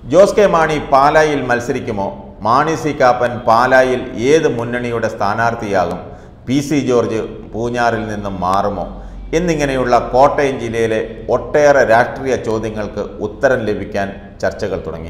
Jose K Mani പാലായിൽ മത്സരിക്കുമോ Mani C Kappan പാലായിൽ ഏത് മുന്നണിയുടെ സ്ഥാനാർത്ഥിയാകും പി സി ജോർജ് പൂഞ്ഞാറിൽ നിന്നും മാറുമോ എന്നിങ്ങനെയുള്ള കോട്ടയം ജില്ലയിലെ ഒട്ടേറെ രാഷ്ട്രീയ ചോദ്യങ്ങൾക്ക് ഉത്തരം ലഭിക്കാൻ ചർച്ചകൾ തുടങ്ങി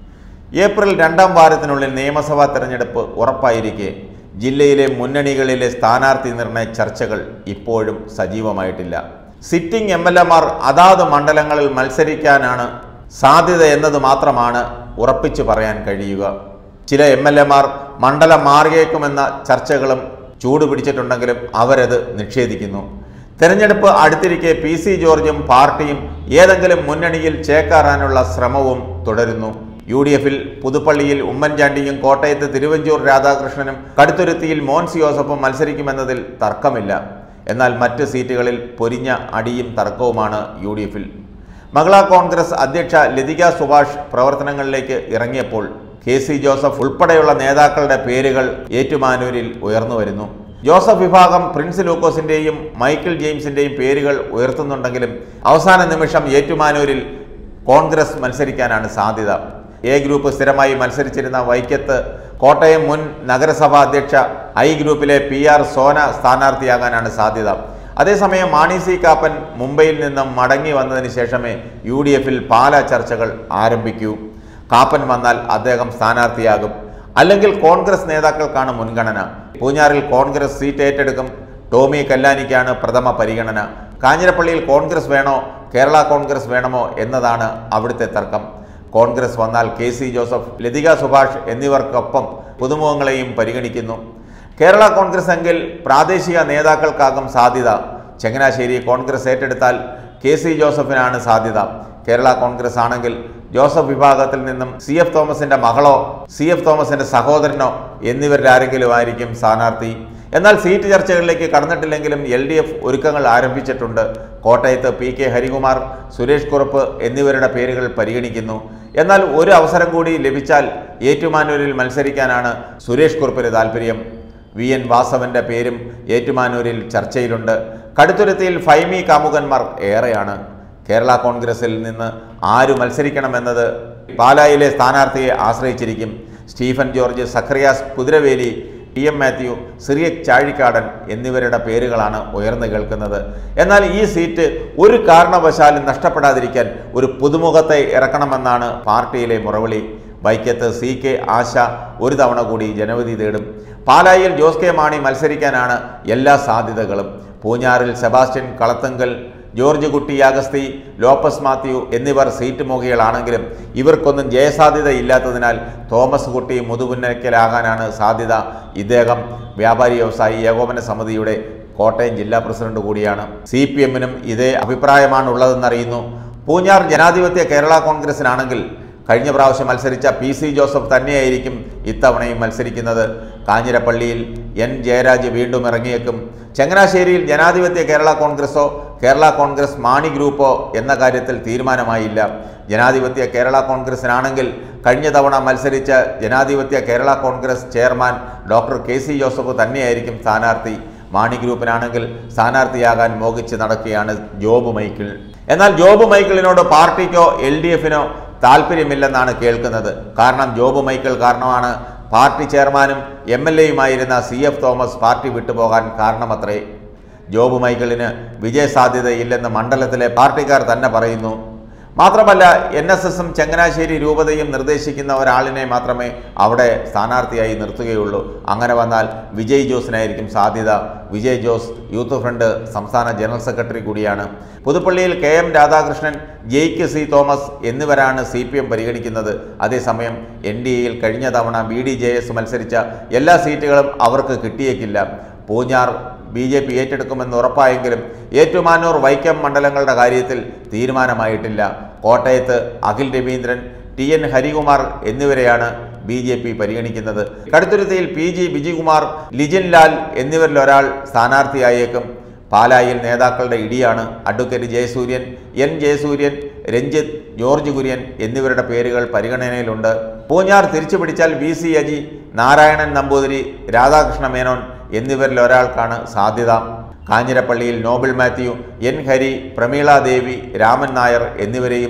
ഏപ്രിൽ രണ്ടാം വാരത്തിനുള്ളിൽ നിയമസഭാ തെരഞ്ഞെടുപ്പ് ഉറപ്പായിരിക്കെ ജില്ലയിലെ മുന്നണികളിലെ സ്ഥാനാർത്ഥി നിർണയ ചർച്ചകൾ ഇപ്പോഴും സജീവമായിട്ടില്ല സിറ്റിംഗ് എം എൽ എമാർ അതാത് മണ്ഡലങ്ങളിൽ മത്സരിക്കാനാണ് സാധ്യത എന്നത് മാത്രമാണ് ഉറപ്പിച്ചു പറയാൻ കഴിയുക ചില എം എൽ എമാർ മണ്ഡലം മാറിയേക്കുമെന്ന ചർച്ചകളും ചൂടുപിടിച്ചിട്ടുണ്ടെങ്കിലും അവരത് നിഷേധിക്കുന്നു തെരഞ്ഞെടുപ്പ് അടുത്തിരിക്കെ പി സി ജോർജും പാർട്ടിയും ഏതെങ്കിലും മുന്നണിയിൽ ചേക്കാറാനുള്ള ശ്രമവും തുടരുന്നു യു ഡി എഫിൽ പുതുപ്പള്ളിയിൽ ഉമ്മൻചാണ്ടിയും കോട്ടയത്ത് തിരുവഞ്ചൂർ രാധാകൃഷ്ണനും കടുത്തുരുത്തിയിൽ മോൻസ് ജോസഫും മത്സരിക്കുമെന്നതിൽ തർക്കമില്ല എന്നാൽ മറ്റ് സീറ്റുകളിൽ പൊരിഞ്ഞ അടിയും തർക്കവുമാണ് യു ഡി എഫിൽ മഹിളാ കോൺഗ്രസ് അധ്യക്ഷ ലതിക സുഭാഷ് പ്രവർത്തനങ്ങളിലേക്ക് ഇറങ്ങിയപ്പോൾ കെ സി ജോസഫ് ഉൾപ്പെടെയുള്ള നേതാക്കളുടെ പേരുകൾ ഏറ്റുമാനൂരിൽ ഉയർന്നു വരുന്നു ജോസഫ് വിഭാഗം പ്രിൻസ് ലൂക്കോസിന്റെയും മൈക്കിൾ ജെയിംസിന്റെയും പേരുകൾ ഉയർത്തുന്നുണ്ടെങ്കിലും അവസാന നിമിഷം ഏറ്റുമാനൂരിൽ കോൺഗ്രസ് മത്സരിക്കാനാണ് സാധ്യത എ ഗ്രൂപ്പ് സ്ഥിരമായി മത്സരിച്ചിരുന്ന വൈക്കത്ത് കോട്ടയം മുൻ നഗരസഭാ അധ്യക്ഷ ഐ ഗ്രൂപ്പിലെ പി ആർ സോന സ്ഥാനാർത്ഥിയാകാനാണ് സാധ്യത അതേസമയം മാണി സി കാപ്പൻ മുംബൈയിൽ നിന്നും മടങ്ങി വന്നതിന് ശേഷമേ യു ഡി എഫിൽ പാല ചർച്ചകൾ ആരംഭിക്കൂ കാപ്പൻ വന്നാൽ അദ്ദേഹം സ്ഥാനാർത്ഥിയാകും അല്ലെങ്കിൽ കോൺഗ്രസ് നേതാക്കൾക്കാണ് മുൻഗണന പൂഞ്ഞാറിൽ കോൺഗ്രസ് സീറ്റ് ഏറ്റെടുക്കും ടോമി കല്ലാനിക്കാണ് പ്രഥമ പരിഗണന കാഞ്ഞിരപ്പള്ളിയിൽ കോൺഗ്രസ് വേണോ കേരള കോൺഗ്രസ് വേണമോ എന്നതാണ് അവിടുത്തെ തർക്കം കോൺഗ്രസ് വന്നാൽ K C Joseph Lathika Subhash എന്നിവർക്കൊപ്പം പുതുമുഖങ്ങളെയും പരിഗണിക്കുന്നു കേരള കോൺഗ്രസ് എങ്കിൽ പ്രാദേശിക നേതാക്കൾക്കാകും സാധ്യത ചങ്ങനാശ്ശേരി കോൺഗ്രസ് ഏറ്റെടുത്താൽ കെ സി ജോസഫിനാണ് സാധ്യത കേരള കോൺഗ്രസ് ആണെങ്കിൽ ജോസഫ് വിഭാഗത്തിൽ നിന്നും സി എഫ് തോമസിന്റെ മകളോ സി എഫ് തോമസിന്റെ സഹോദരനോ എന്നിവരിൽ ആരെങ്കിലും ആയിരിക്കും സ്ഥാനാർത്ഥി എന്നാൽ സീറ്റ് ചർച്ചകളിലേക്ക് കടന്നിട്ടില്ലെങ്കിലും എൽ ഡി എഫ് ഒരുക്കങ്ങൾ ആരംഭിച്ചിട്ടുണ്ട് കോട്ടയത്ത് പി കെ ഹരികുമാർ സുരേഷ് കുറുപ്പ് എന്നിവരുടെ പേരുകൾ പരിഗണിക്കുന്നു എന്നാൽ ഒരു അവസരം കൂടി ലഭിച്ചാൽ ഏറ്റുമാനൂരിൽ മത്സരിക്കാനാണ് സുരേഷ് കുറുപ്പിന് താല്പര്യം വി എൻ വാസവന്റെ പേരും ഏറ്റുമാനൂരിൽ ചർച്ചയിലുണ്ട് കടുത്തുരുത്തിയിൽ ഫൈമി കാമുകന്മാർ ഏറെയാണ് കേരള കോൺഗ്രസിൽ നിന്ന് ആര് മത്സരിക്കണമെന്നത് പാലായിലെ സ്ഥാനാർത്ഥിയെ ആശ്രയിച്ചിരിക്കും Stephen George Zacharias Kuthiraveli T M Mathew Cyriac Chazhikadan എന്നിവരുടെ പേരുകളാണ് ഉയർന്നു കേൾക്കുന്നത് എന്നാൽ ഈ സീറ്റ് ഒരു കാരണവശാലും നഷ്ടപ്പെടാതിരിക്കാൻ ഒരു പുതുമുഖത്തെ ഇറക്കണമെന്നാണ് പാർട്ടിയിലെ മുറവിളി വൈക്കത്ത് സി കെ ആശ ഒരു തവണ കൂടി ജനവിധി തേടും പാലായിൽ ജോസ് കെ മാണി മത്സരിക്കാനാണ് എല്ലാ സാധ്യതകളും പൂഞ്ഞാറിൽ സെബാസ്റ്റ്യൻ കളത്തങ്കൽ ജോർജ് കുട്ടി അഗസ്തി ലോപ്പസ് മാത്യു എന്നിവർ സീറ്റ് മുഖികളാണെങ്കിലും ഇവർക്കൊന്നും ജയസാധ്യത ഇല്ലാത്തതിനാൽ തോമസ് കുട്ടി മുതുമുന്നക്കലാകാനാണ് സാധ്യത ഇദ്ദേഹം വ്യാപാരി വ്യവസായി ഏകോപന സമിതിയുടെ കോട്ടയം ജില്ലാ പ്രസിഡന്റ് കൂടിയാണ് സി പി എമ്മിനും ഇതേ അഭിപ്രായമാണ് ഉള്ളതെന്നറിയുന്നു പൂഞ്ഞാർ ജനാധിപത്യ കേരള കോൺഗ്രസിനാണെങ്കിൽ കഴിഞ്ഞ പ്രാവശ്യം മത്സരിച്ച പി സി ജോസഫ് തന്നെയായിരിക്കും ഇത്തവണയും മത്സരിക്കുന്നത് കാഞ്ഞിരപ്പള്ളിയിൽ എൻ ജയരാജ് വീണ്ടും ഇറങ്ങിയേക്കും ചങ്ങനാശ്ശേരിയിൽ ജനാധിപത്യ കേരള കോൺഗ്രസോ കേരള കോൺഗ്രസ് മാണി ഗ്രൂപ്പോ എന്ന കാര്യത്തിൽ തീരുമാനമായില്ല ജനാധിപത്യ കേരള കോൺഗ്രസിനാണെങ്കിൽ കഴിഞ്ഞ തവണ മത്സരിച്ച ജനാധിപത്യ Kerala Congress chairman doctor K C Joseph തന്നെയായിരിക്കും സ്ഥാനാർത്ഥി മാണി ഗ്രൂപ്പിനാണെങ്കിൽ സ്ഥാനാർത്ഥിയാകാൻ മോഹിച്ച് നടക്കുകയാണ് ജോബ് മൈക്കിൾ എന്നാൽ ജോബ് മൈക്കിളിനോട് പാർട്ടിക്കോ എൽ ഡി എഫിനോ താല്പര്യമില്ലെന്നാണ് കേൾക്കുന്നത് കാരണം ജോബ് മൈക്കിൾ കാരണമാണ് പാർട്ടി ചെയർമാനും എം എൽ എയുമായിരുന്ന സി എഫ് തോമസ് പാർട്ടി വിട്ടുപോകാൻ കാരണമത്രേ ജോബ് മൈക്കിളിന് വിജയസാധ്യതയില്ലെന്ന് മണ്ഡലത്തിലെ പാർട്ടിക്കാർ തന്നെ പറയുന്നു മാത്രമല്ല എൻ എസ് എസും ചങ്ങനാശ്ശേരി രൂപതയും നിർദ്ദേശിക്കുന്ന ഒരാളിനെ മാത്രമേ അവിടെ സ്ഥാനാർത്ഥിയായി നിർത്തുകയുള്ളൂ അങ്ങനെ വന്നാൽ വിജയ് ജോസിനായിരിക്കും സാധ്യത വിജയ് ജോസ് യൂത്ത് ഫ്രണ്ട് സംസ്ഥാന ജനറൽ സെക്രട്ടറി കൂടിയാണ് പുതുപ്പള്ളിയിൽ K M Radhakrishnan Jaick C Thomas എന്നിവരാണ് സി പി എം പരിഗണിക്കുന്നത് അതേസമയം എൻ ഡി എയിൽ കഴിഞ്ഞ തവണ ബി ഡി ജെ എസ് മത്സരിച്ച എല്ലാ സീറ്റുകളും അവർക്ക് കിട്ടിയേക്കില്ല പൂഞ്ഞാർ ബി ജെ പി ഏറ്റെടുക്കുമെന്ന് ഉറപ്പായെങ്കിലും ഏറ്റുമാനൂർ വൈക്കം മണ്ഡലങ്ങളുടെ കാര്യത്തിൽ തീരുമാനമായിട്ടില്ല കോട്ടയത്ത് അഖിൽ രവീന്ദ്രൻ ടി എൻ ഹരികുമാർ എന്നിവരെയാണ് ബി ജെ പി പരിഗണിക്കുന്നത് കടുത്തുരുത്തിയിൽ പി ജി ബിജികുമാർ ലിജിൻ ലാൽ എന്നിവരിൽ ഒരാൾ സ്ഥാനാർത്ഥിയായേക്കും പാലായിൽ നേതാക്കളുടെ ഇടിയാണ് advocate Jayasooryan N Jayasooryan Ranjith George Kurian എന്നിവരുടെ പേരുകൾ പരിഗണനയിലുണ്ട് പൂഞ്ഞാർ തിരിച്ചു പിടിച്ചാൽ വി സി അജി നാരായണൻ നമ്പൂതിരി രാധാകൃഷ്ണ മേനോൻ എന്നിവരിൽ ഒരാൾക്കാണ് സാധ്യത കാഞ്ഞിരപ്പള്ളിയിൽ Noble Mathew N Hari Prameela Devi Raman Nair എന്നിവരെയും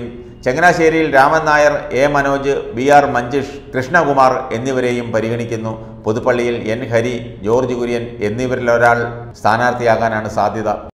ചങ്ങനാശ്ശേരിയിൽ Raman Nair A Manoj B R Manjush Krishnakumar എന്നിവരെയും പരിഗണിക്കുന്നു പുതുപ്പള്ളിയിൽ എൻ ഹരി ജോർജ് കുര്യൻ എന്നിവരിലൊരാൾ സ്ഥാനാർത്ഥിയാകാനാണ് സാധ്യത